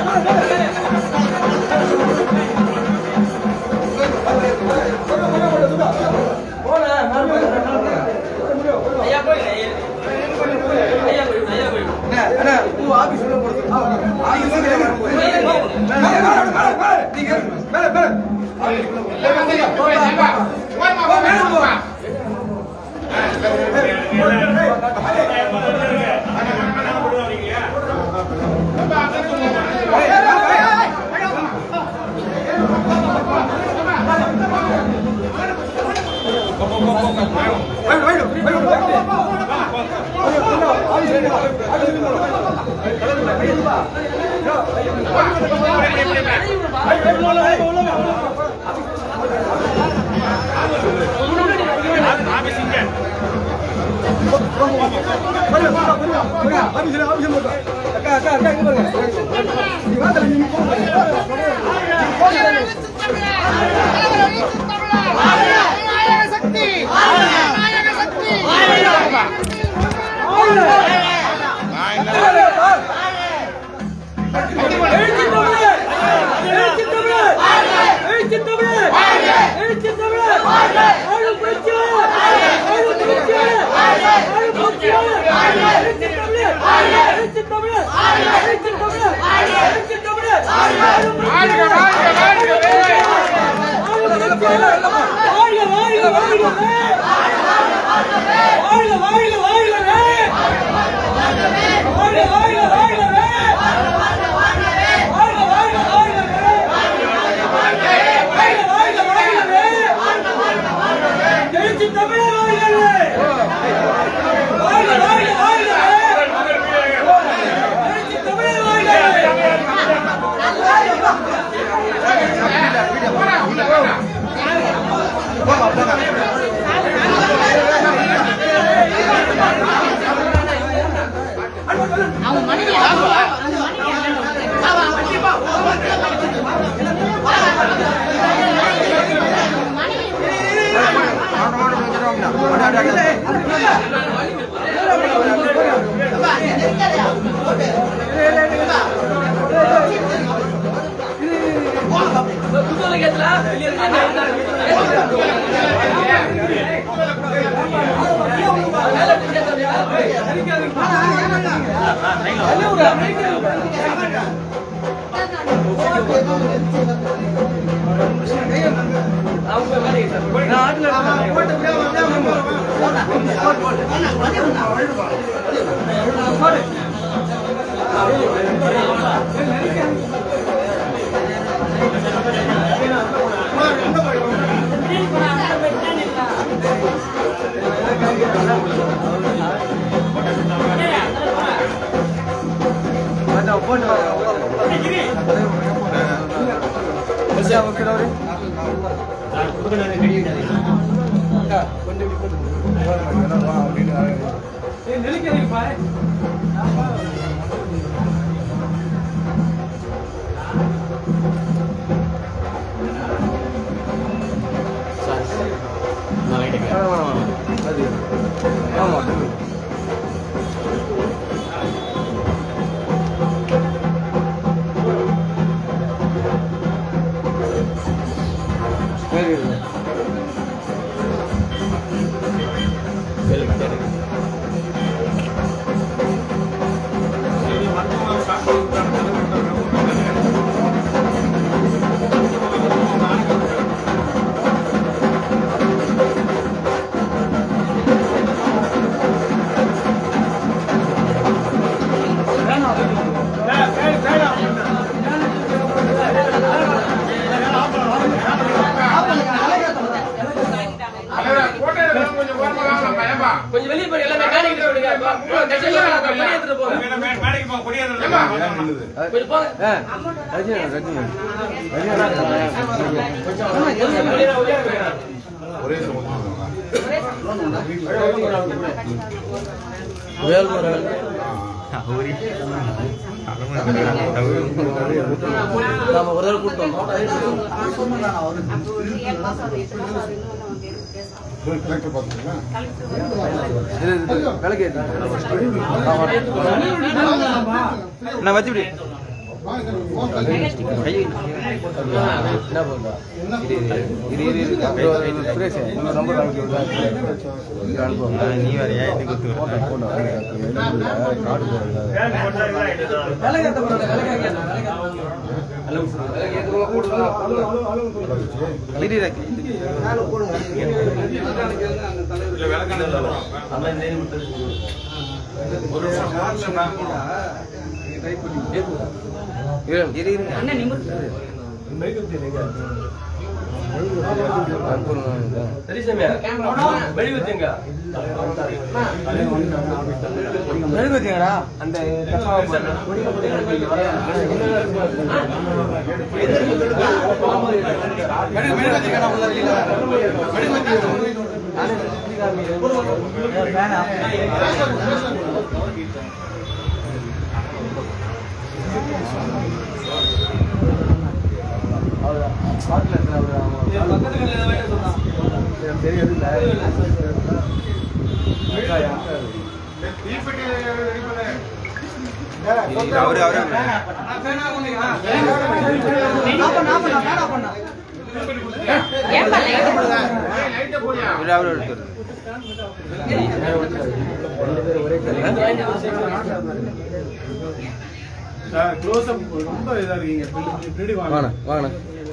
கொஞ்சம் வெளியே போய் எல்லாம் மெக்கானிக் சொல்லுங்க வெளியே எடுத்துட்டு போங்க கொஞ்சம் போங்க வெளியே வெளியே போங்க. நாம ஒரு தடவை கூப்பிட்டு வந்தோம் இது இது விளக்கு ஏத்து. ஆமா. நான் வச்சுடி என்ன பண்றா இரு இரு இரு இரு அப்புறம் இது சுரேஷ் இந்த நம்பர் வாங்கி விடுறா இது அனுப்புவோம் நீ வேற ஏன் இன்னைக்கு குத்து போட்டோ போட்டோ கார்டு போடுறது இரு இரு இரு இரு அனுப்புறேன் சரி சாமியா வெளி வச்சுங்க மெழுகுவத்திங்களா அந்த அவரு அவரு இரு அவரு எடுத்துரு வாங்கண்ணா வாங்கண்ணா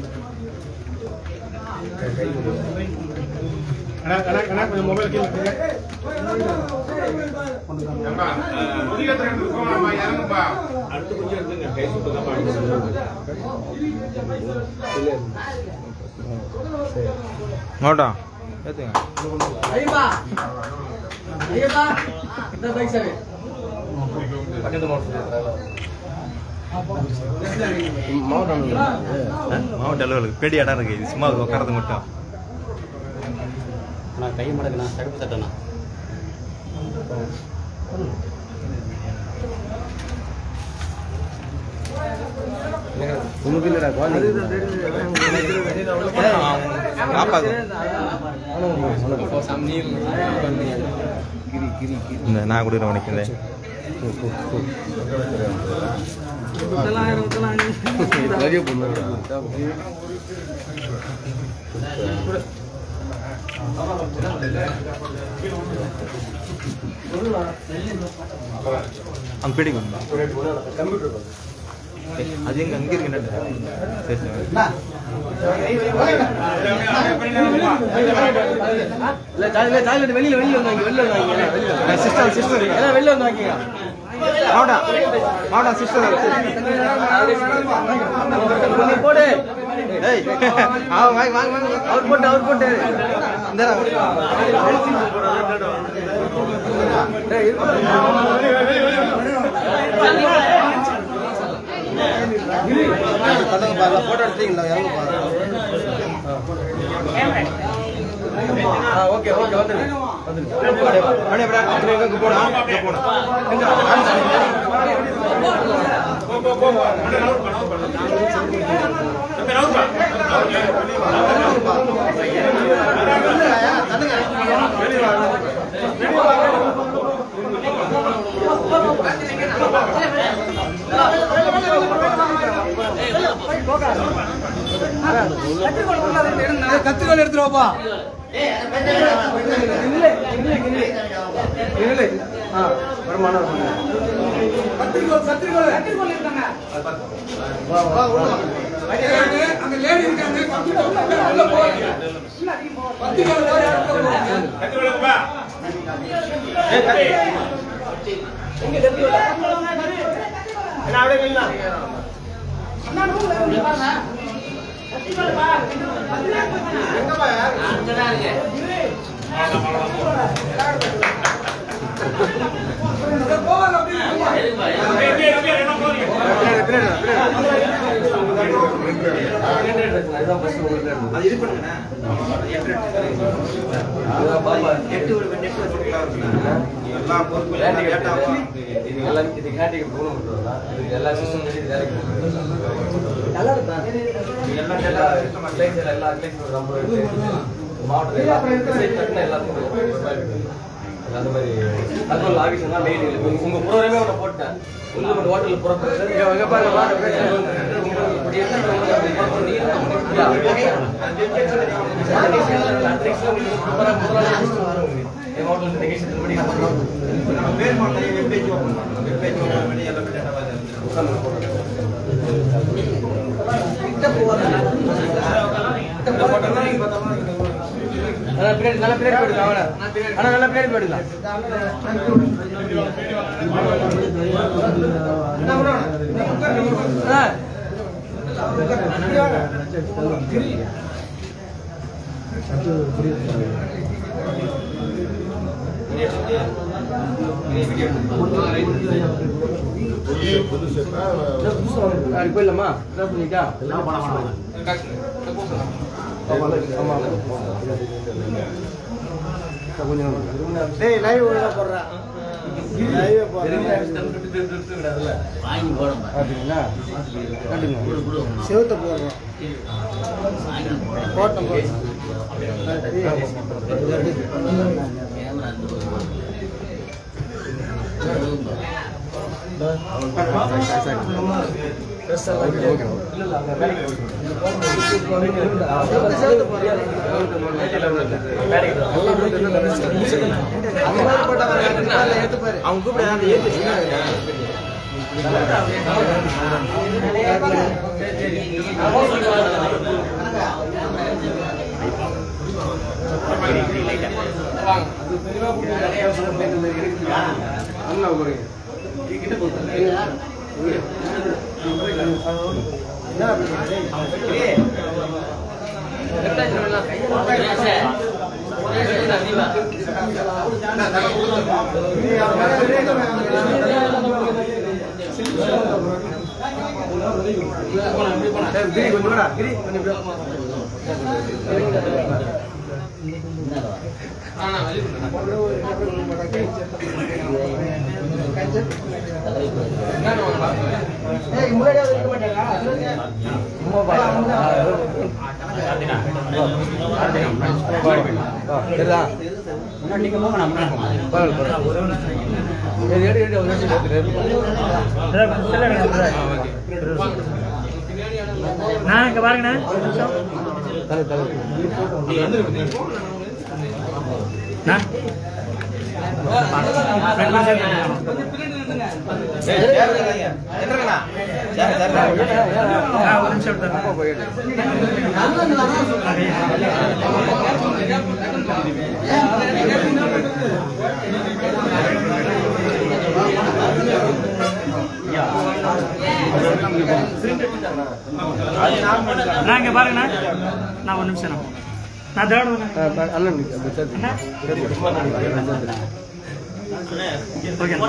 நோட்டா ஏத்துங்க ஐயப்பா ஐயப்பா இந்த பைக் சாவி பக்கத்து மாவட்டம் மாவட்டம் மாவட்ட அளவுக்கு பெரிய இடம் இருக்கு இது சும்மா உட்காரது மட்டும் நான் கை மடக்குண்ணா தடுப்பு தட்டண்ணா உனக்கு இல்லடா குழந்தைங்க பாப்பாக்கு கிரி கிரி கிரி இந்த நான் கொடுக்குற உனக்கு நிறைய பொண்ணு அங்க பிடிக்கும் அது எங்க அங்க இருக்கு சரி சரி இல்ல டாய்லெட் டாய்லெட் வெளியில வெளியில வந்தாங்க வெளியில வந்தாங்க சிஸ்டர் சிஸ்டர் எல்லாம் வெளியில வந்தாங்க மாவட்டா மாவட்டா சிஸ்டர் போடு ஏய் அவன் வாங்க வாங்க வாங்க அவர் போட்டு அவர் போட்டு இந்த போட்டோ எடுத்தீங்களா இறங்க ஓகே ஓகே வந்துருங்க மணி அப்புறம் அப்புறம் எங்க போனா எங்க போனா கத்துக்கோல் எடுத்துட்டு வாப்பா இல்லை இல்லை இல்லை இல்லை ஆ வருமானம் கத்திரிக்கோள் கத்திரிக்கோள் வா வா வா அங்க லேடி இருக்காங்க கத்திரிக்கோள் உள்ள போறீங்க கத்திரிக்கோள் வேற யாரும் போக அது இது பண்ணுங்க நெட் ஒரு நெட் வச்சிருக்கா எல்லா பொருட்களும் எல்லாம் இது கேட்டீங்க போன மட்டும் இது எல்லா சிஸ்டம் இது வேலைக்கு நல்லா இருக்கா எல்லாம் எல்லா கிளைஸ் எல்லா கிளைஸ் நம்பர் எடுத்து மாவட்டத்தில் எல்லா site கட்டின எல்லாத்துக்கும் அந்த மாதிரி அது ஒரு ஆஃபீஸ் தான் மெயில் உங்க ப்ரோக்ராமே ஒன்று போட்டேன் சுந்தரமன் ஹோட்டலில் புறப்பட்டு இங்க இங்க பாருங்க பாருங்க இப்படி இருந்தா உங்களுக்கு அப்படி புறப்பட்டு நீங்க எங்க ஹோட்டல் நிகழ்ச்சி படி பேர் மாட்டேன் வெப்பேஜ் ஓப்பன் பண்ணணும் வெப்பேஜ் ஓப்பன் பண்ணி எல்லாம் டேட்டா பார்த்து நல்லா பின்னாடி நல்லா பின்னாடி போயிடலாம் அவன ஆனா நல்லா பின்னாடி போயிடலாம் ஆ. அப்படி போயிடலாமா என்ன பண்ணிட்டா டேய் லைவ் உள்ள போடுறா லைவ் வாங்கி போடும் அப்படிங்களா காட்டுங்க செவுத்த போடுறோம் போட்டோம் கேமரா அந்த அவங்க கூப்பிட அந்த ஏத்து கிரி கொஞ்சம் வாடா, கிரி கொஞ்சம் இப்படி வா. சும்மா பாரு. ஆ, சரிதா? பரவாயில்ல, பரவாயில்ல. சரி, எடு, எடு, ஒரு நிமிஷம் எடுத்துரு. நான் இங்க பாருங்கண்ணே தலை, தலை. நான் என்னங்கண்ணா ஆ, ஒரு நிமிஷம் எடுத்துறேன். அப்பா போய் எடு. நான் இங்க பாருங்கண்ணே நான் ஒரு நிமிஷம் நான். நான் தேடுவேன் ஆ, பா- அண்ணன் நிக்கு, அப்படி சேர்த்து. அண்ணா. ஓகே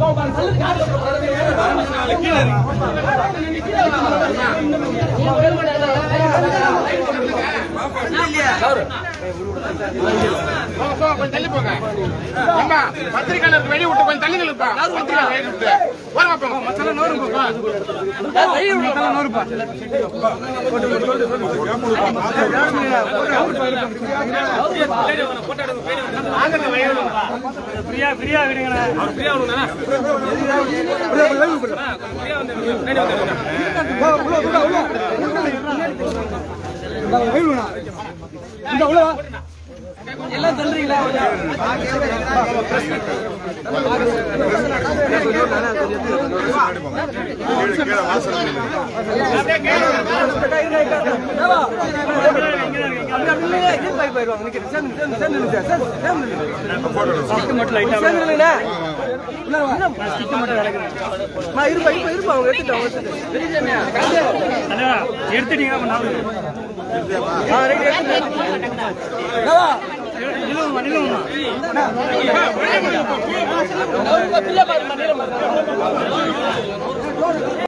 கொஞ்சம் தள்ளி போங்க ஏம்மா, பத்திரிக்கையாளருக்கு வெளிய விட்டு கொஞ்சம் தள்ளி நில்லுப்பா. பத்திரிக்கையாளர் வெளிய விட்டு. ஓரமா போங்க. மசாலா நோறுங்கப்பா. மசாலா நோறுப்பா. ஃப்ரீயா ஃப்ரீயா விடுங்கண்ணா ஸ்டிக்கு மட்டும் லைட்டா நான் ஸ்டிக்கு மட்டும் விளக்குறேன் அண்ணா, எடுத்துட்டீங்க அப்ப நான் நிலுவமா நிலுவமா